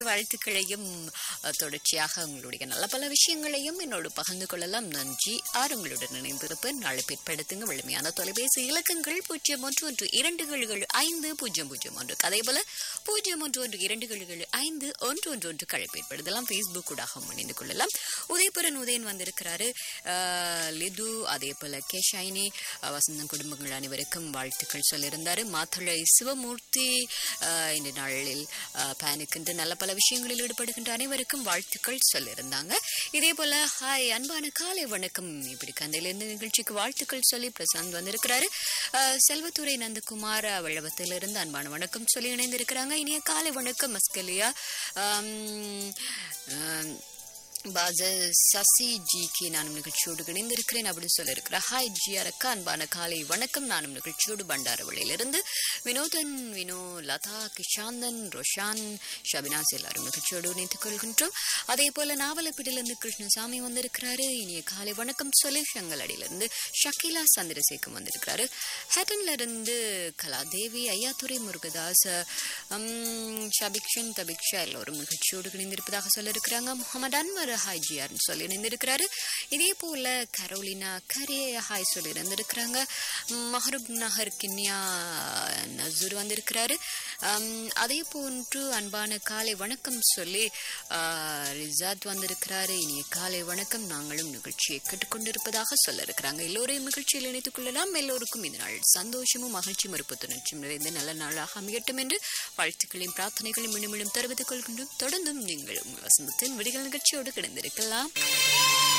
வாழ்த்துக்களையும் அஹ், தொடர்ச்சியாக உங்களுடைய நல்ல பல விஷயங்களையும் என்னோடு பகிர்ந்து கொள்ளலாம் நன்றி ஆறு உங்களுடன் இணைந்திருப்பேன் நாளை பிற்படுத்துங்க வலிமையான தொலைபேசி இலக்கங்கள் பூஜ்ஜியம் ஒன்று ஒன்று இரண்டு ஏழு ஐந்து பூஜ்ஜியம் பூஜ்ஜியம் ஒன்று அதே போல பூஜ்ஜியம் ஒன்று ஒன்று இரண்டு ஏழு ஐந்து ஒன்று ஒன்று ஒன்று கழைப்பேற்படுத்தலாம் ஃபேஸ்புக் ஊடாக இணைந்து கொள்ளலாம் உதயபுரன் உதயன் வந்திருக்கிறாரு அஹ், லிது அதே போல கேஷாயினி அஹ், வசந்தம் குடும்பங்கள் அனைவருக்கும் வாழ்த்துக்கள் சொல்லியிருந்தாரு மாத்தளை சிவமூர்த்தி அஹ், இந்த நாளில் அஹ், பயணிக்கின்ற நல்ல பல விஷயங்களில் ஈடுபடுகின்ற அனைவருக்கும் வாழ்த்துக்கள் சொல்லியிருந்தாங்க இதே போல ஹாய் அன்பான காலை வணக்கம் இப்படி கந்தையிலிருந்து நிகழ்ச்சிக்கு வாழ்த்துக்கள் சொல்லி பிரசாந்த் வந்திருக்கிறாரு அஹ், செல்வத்துறை நந்தகுமார் வெள்ளவத்திலிருந்து அன்பான வணக்கம் சொல்லி இணைந்திருக்கிறாங்க இனிய காலை வணக்கம் மஸ்கலியா ஆம், ஆம், பாஜ சசி ஜிக்கு நானும் நிகழ்ச்சியோடு இணைந்திருக்கிறேன் அப்படின்னு சொல்லியிருக்கிறேன் ஹாய் ஜி அரக்கா அன்பான காலை வணக்கம் நானும் நிகழ்ச்சியோடு பண்டாரவளையிலிருந்து வினோதன் வினோ லதா கிஷாந்தன் ரோஷான் ஷபினாஸ் எல்லாரும் நிகழ்ச்சியோடு இணைத்துக் கொள்கின்றோம் அதே போல நாவலப்பிடிலிருந்து கிருஷ்ணசாமி வந்திருக்கிறாரு இனிய காலை வணக்கம் சொல்லி செங்கலடியிலிருந்து ஷக்கிலா சந்திரசேகம் வந்திருக்கிறாரு ஹேட்டன்ல இருந்து கலாதேவி ஐயாத்துரை முருகதாஸ் உம், ஷபிக்ஷன் தபிக்ஷா எல்லோரும் நிகழ்ச்சியோடு இணைந்திருப்பதாக சொல்லியிருக்கிறாங்க முகமது அன்வர் ஹாய் ஜிஆர்னு சொல்லி இணைந்திருக்கிறாரு இதே போல கரோலினா கரே ஹாய் சொல்லி இருந்திருக்கிறாங்க மஹரூப் நகர் கின்யா நசூர் வந்திருக்கிறாரு உம், அதே போன்று அன்பான காலை வணக்கம் சொல்லி ஆஹ், ரிசாத் வந்திருக்கிறாரு இனிய காலை வணக்கம் நாங்களும் நிகழ்ச்சியை கேட்டுக்கொண்டிருப்பதாக சொல்ல இருக்கிறாங்க எல்லோரையும் நிகழ்ச்சியில் இணைத்துக் கொள்ளலாம் எல்லோருக்கும் இந்த நாள் சந்தோஷமும் மகிழ்ச்சியும் இருப்பத்துணர்ச்சியும் நிறைந்த நல்ல நாளாக அமையட்டும் என்று வாழ்த்துக்களையும் பிரார்த்தனைகளையும் மீண்டும் மீண்டும் தெரிவித்துக் கொள்கின்றோம் தொடர்ந்தும் நீங்கள் உங்கள் வசந்தத்தின் விடிகள் நிகழ்ச்சியோடு கிடந்திருக்கலாம்